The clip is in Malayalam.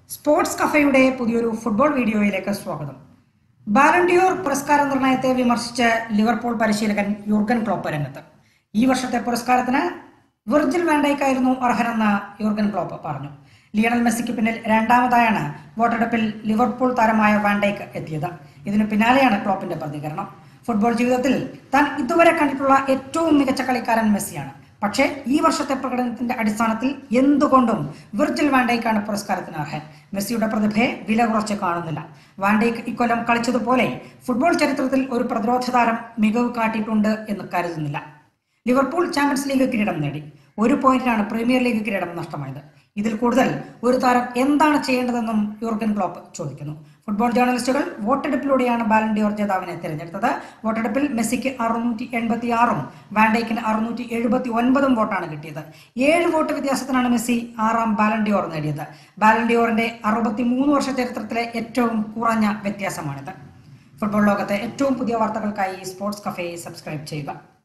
സ്പോർട്സ് കഫയുടെ പുതിയൊരു ഫുട്ബോൾ വീഡിയോയിലേക്ക് സ്വാഗതം ബാലൻഡിയോർ പുരസ്കാര നിർണയത്തെ വിമർശിച്ച് ലിവർപൂൾ പരിശീലകൻ യൂർഗൻ ക്ലോപ്പ് രംഗത്ത് ഈ വർഷത്തെ പുരസ്കാരത്തിന് വിർജിൽ വാൻഡൈക്കായിരുന്നു അർഹനെന്ന് യൂർഗൻ ക്ലോപ്പ് പറഞ്ഞു ലിയണൽ മെസ്സിക്ക് പിന്നിൽ രണ്ടാമതായാണ് വോട്ടെടുപ്പിൽ ലിവർപൂൾ താരമായ വാൻഡൈക്ക് എത്തിയത് ഇതിനു പിന്നാലെയാണ് ക്ലോപ്പിന്റെ പ്രതികരണം ഫുട്ബോൾ ജീവിതത്തിൽ താൻ ഇതുവരെ കണ്ടിട്ടുള്ള ഏറ്റവും മികച്ച കളിക്കാരൻ മെസ്സിയാണ് പക്ഷേ ഈ വർഷത്തെ പ്രകടനത്തിന്റെ അടിസ്ഥാനത്തിൽ എന്തുകൊണ്ടും വിർജിൽ വാൻഡൈക്കാണ് പുരസ്കാരത്തിന് അർഹൻ മെസ്സിയുടെ പ്രതിഭയെ വില കുറച്ച് കാണുന്നില്ല വാൻഡൈക്ക് ഇക്കൊല്ലം കളിച്ചതുപോലെ ഫുട്ബോൾ ചരിത്രത്തിൽ ഒരു പ്രതിരോധ താരം മികവ് കാട്ടിയിട്ടുണ്ട് എന്ന് കരുതുന്നില്ല ലിവർപൂൾ ചാമ്പ്യൻസ് ലീഗ് കിരീടം നേടി ഒരു പോയിന്റിനാണ് പ്രീമിയർ ലീഗ് കിരീടം നഷ്ടമായത് ഇതിൽ കൂടുതൽ ഒരു താരം എന്താണ് ചെയ്യേണ്ടതെന്നും യൂർഗൻ ക്ലോപ്പ് ചോദിക്കുന്നു ഫുട്ബോൾ ജേർണലിസ്റ്റുകൾ വോട്ടെടുപ്പിലൂടെയാണ് ബാലൻഡിയോർ ജേതാവിനെ തിരഞ്ഞെടുത്തത് വോട്ടെടുപ്പിൽ മെസ്സിക്ക് അറുന്നൂറ്റി എൺപത്തി ആറും വാൻഡൈക്കിന് അറുന്നൂറ്റി എഴുപത്തി ഒൻപതും വോട്ടാണ് കിട്ടിയത് ഏഴ് വോട്ട് വ്യത്യാസത്തിനാണ് മെസ്സി ആറാം ബാലൻഡിയോർ നേടിയത് ബാലൻഡിയോറിന്റെ അറുപത്തി മൂന്ന് വർഷ ചരിത്രത്തിലെ ഏറ്റവും കുറഞ്ഞ വ്യത്യാസമാണിത് ഫുട്ബോൾ ലോകത്തെ ഏറ്റവും പുതിയ വാർത്തകൾക്കായി സ്പോർട്സ് കഫേ സബ്സ്ക്രൈബ് ചെയ്യുക